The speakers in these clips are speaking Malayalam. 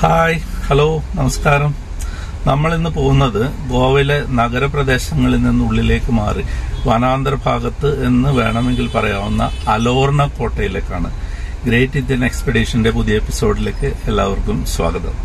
ഹായ് ഹലോ നമസ്കാരം നമ്മൾ ഇന്ന് പോകുന്നത് ഗോവയിലെ നഗരപ്രദേശങ്ങളിൽ നിന്ന് ഉള്ളിലേക്ക് മാറി വനാന്തര ഭാഗത്ത് എന്ന് വേണമെങ്കിൽ പറയാവുന്ന അലോർണ കോട്ടയിലേക്കാണ് ഗ്രേറ്റ് ഇന്ത്യൻ എക്സ്പെഡീഷന്റെ പുതിയ എപ്പിസോഡിലേക്ക് എല്ലാവർക്കും സ്വാഗതം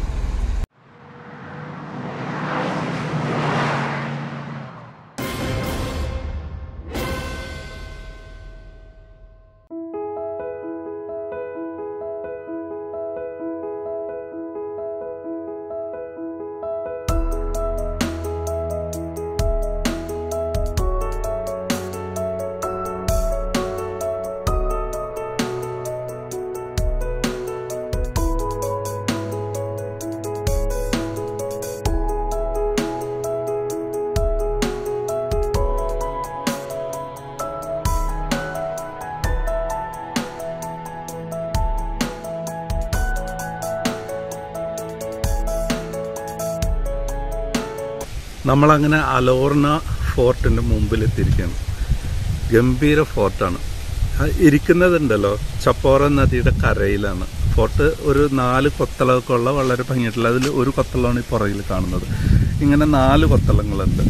നമ്മളങ്ങനെ അലോർണ ഫോർട്ടിന്റെ മുമ്പിൽ എത്തിയിരിക്കുകയാണ് ഗംഭീര ഫോർട്ടാണ് ആ ഇരിക്കുന്നതുണ്ടല്ലോ ചപ്പോറ നദിയുടെ കരയിലാണ് ഫോർട്ട് ഒരു നാല് കൊത്തളമൊക്കെ ഉള്ള വളരെ ഭംഗിയായിട്ടുള്ള അതിൽ ഒരു കൊത്തളമാണ് ഈ പുറകിൽ കാണുന്നത് ഇങ്ങനെ നാല് കൊത്തളങ്ങളുണ്ട്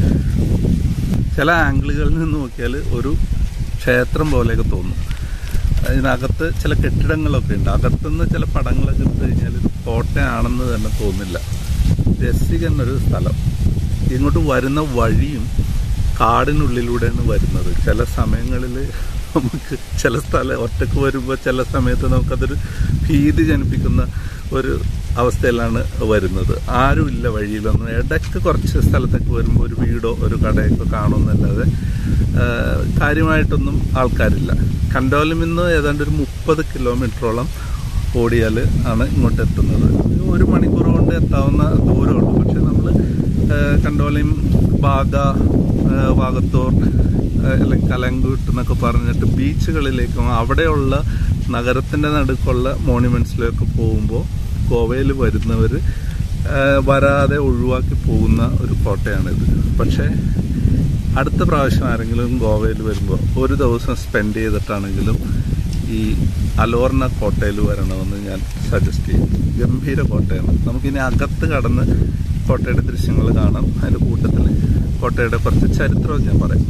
ചില ആംഗിളുകളിൽ നിന്ന് നോക്കിയാൽ ഒരു ക്ഷേത്രം പോലെയൊക്കെ തോന്നും അതിനകത്ത് ചില കെട്ടിടങ്ങളൊക്കെ ഉണ്ട് അകത്തുനിന്ന് ചില പടങ്ങളൊക്കെ എടുത്തു കഴിഞ്ഞാൽ ഇത് കോട്ടയാണെന്ന് തന്നെ തോന്നില്ല രസികൻ ഒരു സ്ഥലം ഇങ്ങോട്ട് വരുന്ന വഴിയും കാടിനുള്ളിലൂടെയാണ് വരുന്നത് ചില സമയങ്ങളിൽ നമുക്ക് ചില സ്ഥലം ഒറ്റക്ക് വരുമ്പോൾ ചില സമയത്ത് നമുക്കതൊരു ഭീതി ജനിപ്പിക്കുന്ന ഒരു അവസ്ഥയിലാണ് വരുന്നത് ആരുമില്ല വഴിയിലൊന്നും ഇടയ്ക്ക് കുറച്ച് സ്ഥലത്തൊക്കെ വരുമ്പോൾ ഒരു വീടോ ഒരു കടയൊക്കെ കാണുമെന്നല്ലാതെ കാര്യമായിട്ടൊന്നും ആൾക്കാരില്ല കണ്ടോലിൽ നിന്ന് ഏതാണ്ട് ഒരു മുപ്പത് കിലോമീറ്ററോളം ഓടിയാൽ ആണ് ഇങ്ങോട്ട് എത്തുന്നത് ഒരു മണിക്കൂർ കൊണ്ട് എത്താവുന്ന ദൂരമുള്ളൂ പക്ഷെ നമ്മൾ കണ്ടോലയും ബാഗ വാഗത്തോർ അല്ലെങ്കിൽ കലങ്കൂട്ട് എന്നൊക്കെ പറഞ്ഞിട്ട് ബീച്ചുകളിലേക്കും അവിടെയുള്ള നഗരത്തിൻ്റെ നടുക്കുള്ള മോണ്യുമെൻറ്റ്സിലേക്ക് പോകുമ്പോൾ ഗോവയിൽ വരുന്നവർ വരാതെ ഒഴിവാക്കി പോകുന്ന ഒരു കോട്ടയാണിത് പക്ഷേ അടുത്ത പ്രാവശ്യം ആരെങ്കിലും ഗോവയിൽ വരുമ്പോൾ ഒരു ദിവസം സ്പെൻഡ് ചെയ്തിട്ടാണെങ്കിലും ഈ അലോർണ കോട്ടയിൽ വരണമെന്ന് ഞാൻ സജസ്റ്റ് ചെയ്യും ഗംഭീര കോട്ടയാണ് നമുക്കിനി അകത്ത് കടന്ന് കോട്ടയുടെ ദൃശ്യങ്ങൾ കാണാം അതിൻ്റെ കൂട്ടത്തിൽ കോട്ടയുടെ കുറച്ച് ചരിത്രവും ഞാൻ പറയാം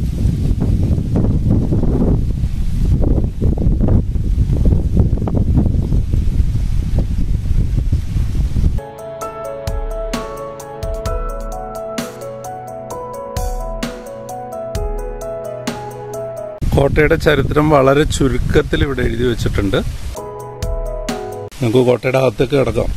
കോട്ടയുടെ ചരിത്രം വളരെ ചുരുക്കത്തിൽ ഇവിടെ എഴുതി വെച്ചിട്ടുണ്ട് നമുക്ക് കോട്ടയുടെ അകത്തേക്ക് കിടക്കാം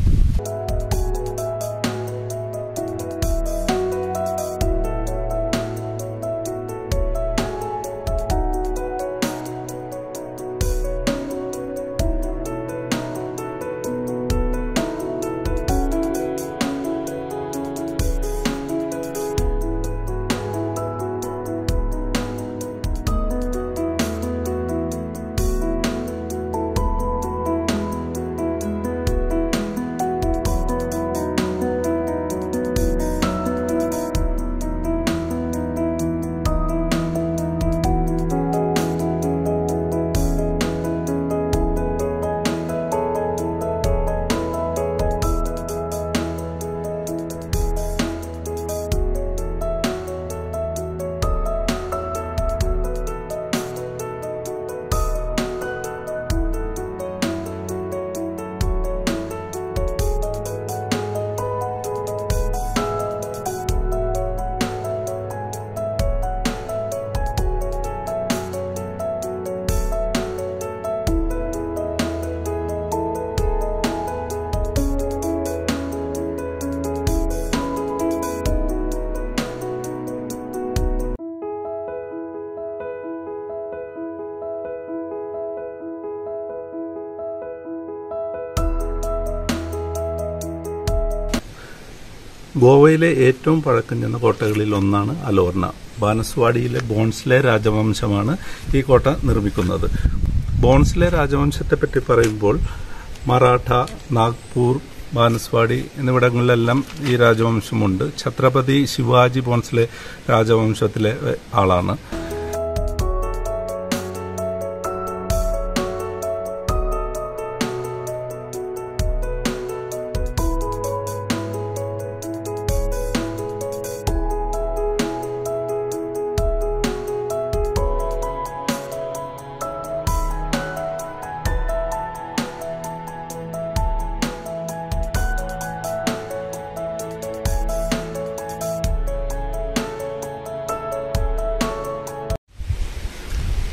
ഗോവയിലെ ഏറ്റവും പഴക്കം ചെന്ന കോട്ടകളിൽ ഒന്നാണ് അലോർണ ബാനസ്വാഡിയിലെ ബോൺസ്ലെ രാജവംശമാണ് ഈ കോട്ട നിർമ്മിക്കുന്നത് ബോൺസ്ലെ രാജവംശത്തെ പറ്റി പറയുമ്പോൾ മറാഠ നാഗ്പൂർ ബാനസ്വാടി എന്നിവിടങ്ങളിലെല്ലാം ഈ രാജവംശമുണ്ട് ഛത്രപതി ശിവാജി ബോൺസ്ലെ രാജവംശത്തിലെ ആളാണ്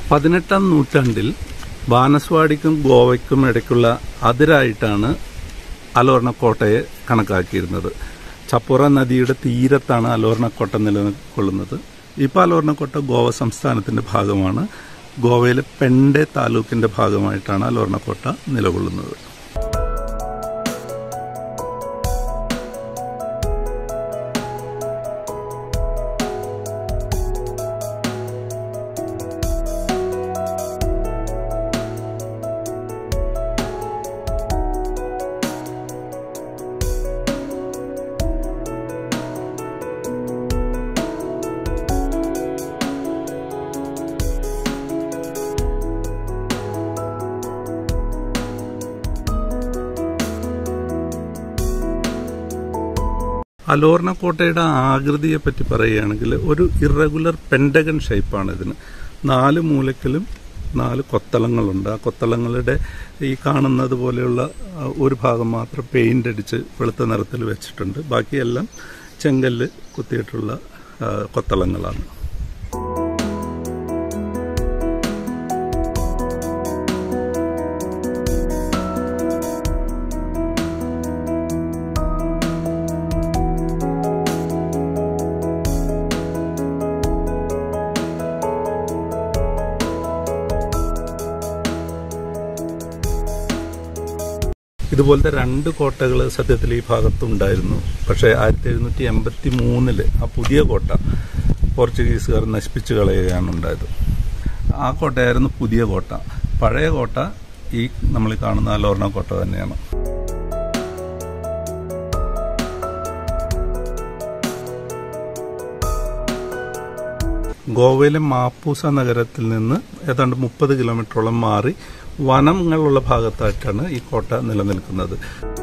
പതിനെട്ടാം നൂറ്റാണ്ടിൽ ബാനസ്വാടിക്കും ഗോവയ്ക്കും ഇടയ്ക്കുള്ള അതിരായിട്ടാണ് അലോർണ കോട്ടയെ കണക്കാക്കിയിരുന്നത് ചപ്പുറ നദിയുടെ തീരത്താണ് അലോർണ കോട്ട നിലനിൽക്കൊള്ളുന്നത് ഇപ്പോൾ അലോർണ കോട്ട ഗോവ സംസ്ഥാനത്തിന്റെ ഭാഗമാണ് ഗോവയിലെ പെണ്ടെ താലൂക്കിന്റെ ഭാഗമായിട്ടാണ് അലോർണ കോട്ട നിലകൊള്ളുന്നത് അലോർണ കോട്ടയുടെ ആകൃതിയെ പറ്റി പറയുകയാണെങ്കിൽ ഒരു ഇറഗുലർ പെൻഡഗൺ ഷേപ്പാണ് ഇതിന് നാല് മൂലക്കിലും നാല് കൊത്തളങ്ങളുണ്ട് ആ കൊത്തളങ്ങളുടെ ഈ കാണുന്നത് പോലെയുള്ള ആ, ഒരു ഭാഗം മാത്രം പെയിന്റ് അടിച്ച് വെളുത്ത നിറത്തിൽ വെച്ചിട്ടുണ്ട് ബാക്കിയെല്ലാം ചെങ്കല്ല് കുത്തിയിട്ടുള്ള ആ, കൊത്തളങ്ങളാണ് ഇതുപോലത്തെ രണ്ട് കോട്ടകൾ സത്യത്തിൽ ഈ ഭാഗത്തുണ്ടായിരുന്നു പക്ഷേ ആയിരത്തി എഴുന്നൂറ്റി എൺപത്തി മൂന്നില് ആ പുതിയ കോട്ട പോർച്ചുഗീസുകാർ നശിപ്പിച്ചു കളയുകയാണ് ഉണ്ടായത് ആ കോട്ടയായിരുന്നു പുതിയ കോട്ട പഴയ കോട്ട ഈ നമ്മൾ ഈ കാണുന്ന അലോർണ കോട്ട തന്നെയാണ് ഗോവയിലെ മാപ്പൂസ നഗരത്തിൽ നിന്ന് ഏതാണ്ട് മുപ്പത് കിലോമീറ്ററോളം മാറി വനങ്ങളുള്ള ഭാഗത്തായിട്ടാണ് ഈ കോട്ട നിലനിൽക്കുന്നത്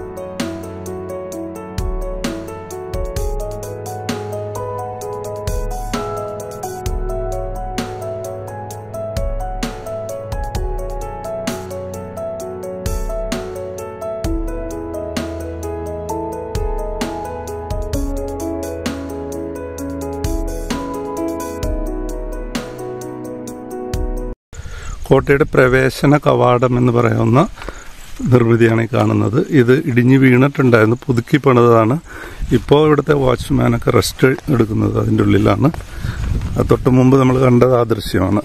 കോട്ടയുടെ പ്രവേശന കവാടം എന്ന് പറയുന്ന നിർമ്മിതിയാണ് ഈ കാണുന്നത് ഇത് ഇടിഞ്ഞു വീണിട്ടുണ്ടായിരുന്നു പുതുക്കി പണിതാണ് ഇപ്പോൾ ഇവിടുത്തെ വാച്ച്മാനൊക്കെ റെസ്റ്റ് എടുക്കുന്നത് അതിൻ്റെ ഉള്ളിലാണ് അത് തൊട്ട് മുമ്പ് നമ്മൾ കണ്ടത് ആ ദൃശ്യമാണ്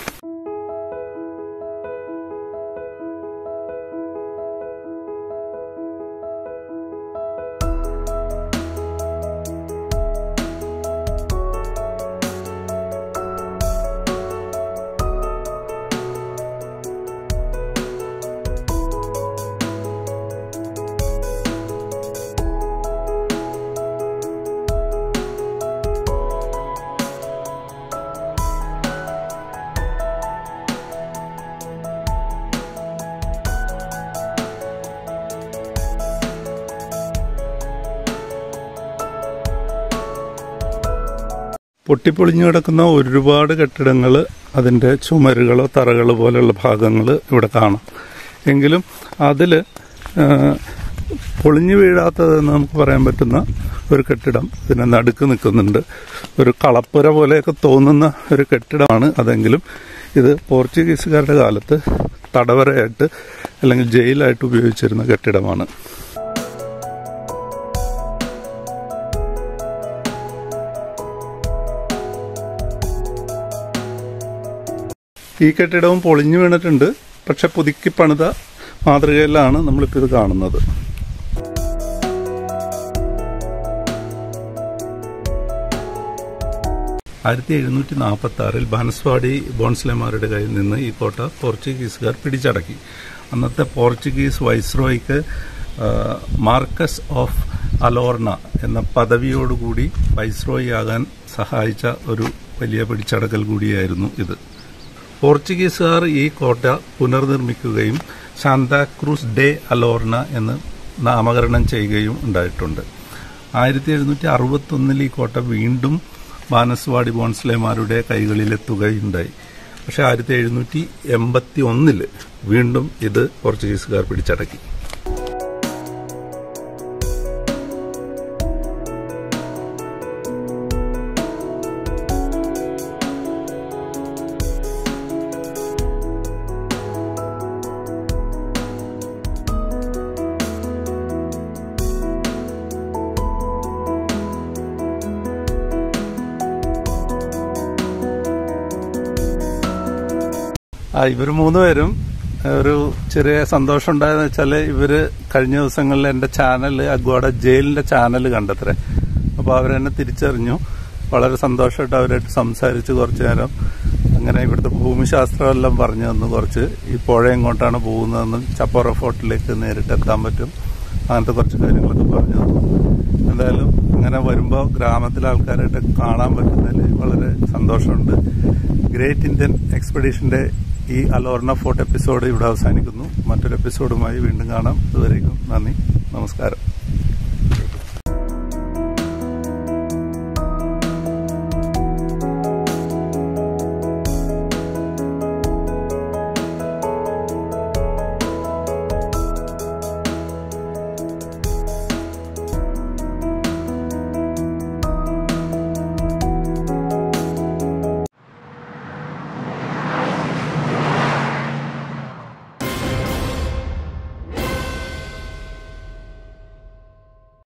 പൊട്ടിപ്പൊളിഞ്ഞു കിടക്കുന്ന ഒരുപാട് കെട്ടിടങ്ങൾ അതിൻ്റെ ചുമരുകളോ തറകളോ പോലെയുള്ള ഭാഗങ്ങൾ ഇവിടെ കാണാം എങ്കിലും അതിൽ പൊളിഞ്ഞു വീഴാത്തതെന്ന് നമുക്ക് പറയാൻ പറ്റുന്ന ഒരു കെട്ടിടം ഇതിനെ നടുക്ക് നിൽക്കുന്നുണ്ട് ഒരു കളപ്പുര പോലെയൊക്കെ തോന്നുന്ന ഒരു കെട്ടിടമാണ് അതെങ്കിലും ഇത് പോർച്ചുഗീസുകാരുടെ കാലത്ത് തടവറയായിട്ട് അല്ലെങ്കിൽ ജയിലായിട്ട് ഉപയോഗിച്ചിരുന്ന കെട്ടിടമാണ് ഈ കെട്ടിടവും പൊളിഞ്ഞു വീണിട്ടുണ്ട് പക്ഷെ പുതുക്കി പണിത മാതൃകയിലാണ് നമ്മളിപ്പോൾ ഇത് കാണുന്നത് ആയിരത്തി എഴുന്നൂറ്റി നാൽപ്പത്തി ആറിൽ ബാനസ്വാടി ബോൺസ്ലെമാരുടെ കയ്യിൽ നിന്ന് ഈ കോട്ട പോർച്ചുഗീസുകാർ പിടിച്ചടക്കി അന്നത്തെ പോർച്ചുഗീസ് വൈസ്രോയ്ക്ക് ആ, മാർക്കസ് ഓഫ് അലോർണ എന്ന പദവിയോടുകൂടി വൈസ്രോയി ആകാൻ സഹായിച്ച ഒരു വലിയ പിടിച്ചടക്കൽ കൂടിയായിരുന്നു ഇത് പോർച്ചുഗീസുകാർ ഈ കോട്ട പുനർനിർമ്മിക്കുകയും സാന്താക്രൂസ് ഡേ അലോർണ എന്ന് നാമകരണം ചെയ്യുകയും ഉണ്ടായിട്ടുണ്ട് ആയിരത്തി എഴുന്നൂറ്റി അറുപത്തൊന്നിൽ ഈ കോട്ട വീണ്ടും ബാനസ്വാടി ബോൺസ്ലേമാരുടെ കൈകളിലെത്തുകയുണ്ടായി പക്ഷെ ആയിരത്തി എഴുന്നൂറ്റി എൺപത്തി ഒന്നില് വീണ്ടും ഇത് പോർച്ചുഗീസുകാർ പിടിച്ചടക്കി ആ ഇവർ മൂന്ന് പേരും ഒരു ചെറിയ സന്തോഷം ഉണ്ടായെന്ന് വെച്ചാൽ ഇവര് കഴിഞ്ഞ ദിവസങ്ങളിൽ എന്റെ ചാനൽ അഗ്വാഡ ജയിലിന്റെ ചാനൽ കണ്ടത്രേ അപ്പോൾ അവരെന്നെ തിരിച്ചറിഞ്ഞു വളരെ സന്തോഷമായിട്ട് അവരായിട്ട് സംസാരിച്ച് കുറച്ചു നേരം അങ്ങനെ ഇവിടുത്തെ ഭൂമിശാസ്ത്രം എല്ലാം പറഞ്ഞു തന്നു കുറച്ച് ഈ പുഴ എങ്ങോട്ടാണ് പോകുന്നതെന്നും ചപ്പോറ ഫോർട്ടിലേക്ക് നേരിട്ട് എത്താൻ പറ്റും അങ്ങനത്തെ കുറച്ച് കാര്യങ്ങളൊക്കെ പറഞ്ഞു തന്നു എന്തായാലും അങ്ങനെ വരുമ്പോൾ ഗ്രാമത്തിലെ ആൾക്കാരായിട്ട് കാണാൻ പറ്റുന്നതിൽ വളരെ സന്തോഷമുണ്ട് ഗ്രേറ്റ് ഇന്ത്യൻ എക്സ്പെഡീഷന്റെ ഈ അലോർണ ഫോർട്ട് എപ്പിസോഡ് ഇവിടെ അവസാനിക്കുന്നു മറ്റൊരു എപ്പിസോഡുമായി വീണ്ടും കാണാം ഇതുവരേക്കും നന്ദി നമസ്കാരം